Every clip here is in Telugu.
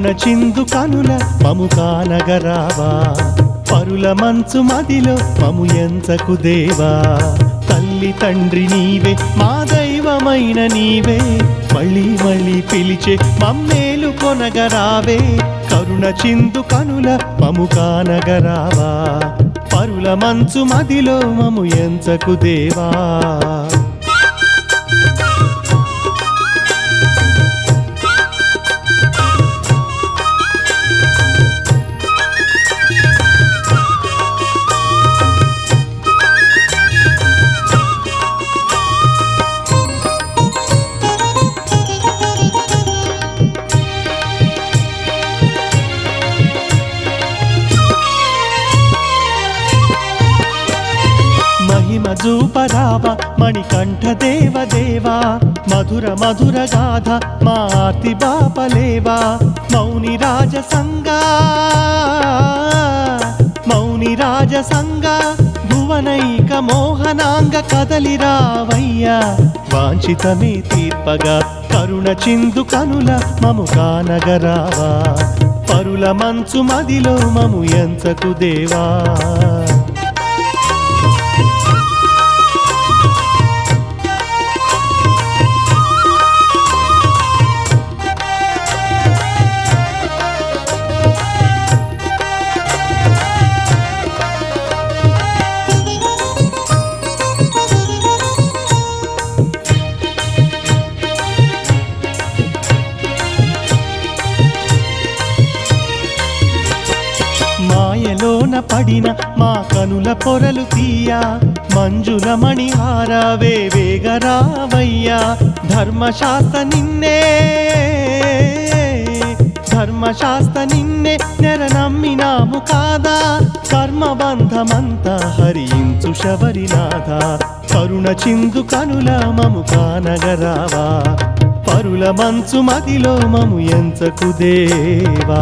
కరుణ చిందు కనుల మము కానగరావా పరుల మంచు మదిలో మము ఎంచకు దేవా తల్లి తండ్రి నీవే మా దైవమైన నీవే మళ్ళీ మళ్ళీ పిలిచే మమ్మేలు కొనగరావే కరుణ చిందు కనుల మము కానగరావా పరుల మంచు మదిలో మము ఎంచకు దేవా మహిమ జూపరావ మణికంఠ దేవ దేవా మధుర మధుర గాథ మా ఆర్తి బాపలేవా మౌని రాజ సంగా మౌని రాజ సంగా భువనైక మోహనాంగ కదలి రావయ్యా వాంఛితమే తీర్పగా కరుణ చిందు కనుల మము కానగరావా పరుల మంచు మదిలో మము ఎంచకు దేవా మాయలోన పడిన మా కనుల పొరలు తీయ మంజుల మణిహార వేగరావయ్యా ధర్మశాస్త్ర నిన్నే ధర్మశాస్త్ర నిన్నే నెర నమ్మినాము కాదా కర్మబంధమంతా హరించు శబరినాథ కరుణ చిందు కనుల మము కానగరావా పరుల మంచు మదిలో మము ఎంచకు దేవా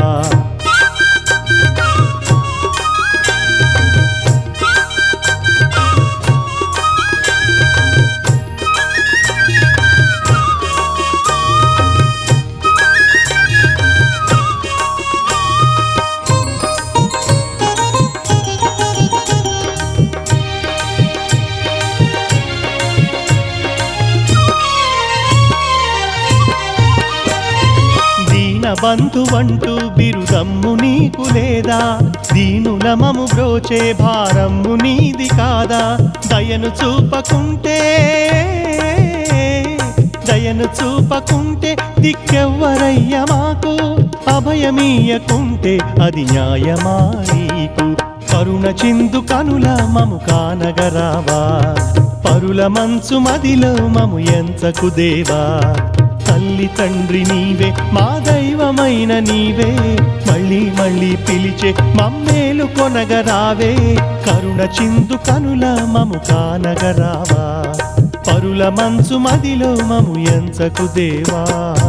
దీన బంధువంటూ బిరుదమ్ము నీకు లేదా దీనులమము బ్రోచే భారమ్ము నీది కాదా దయను చూపకుంటే దయను చూపకుంటే దిక్కెవ్వరయ్య మాకు అభయమీయకుంటే అది న్యాయమా నీకు కరుణ చిందు కనుల మము కానగరావా పరుల మంచు మదిలో మము ఎంచకు దేవా తల్లి తండ్రి నీవే మా దైవమైన నీవే మళ్ళీ మళ్ళీ పిలిచే మమ్మేలు కొనగరావే కరుణ చిందు కనుల మము కానగరావా పరుల మంచు మదిలో మము ఎంచకు దేవా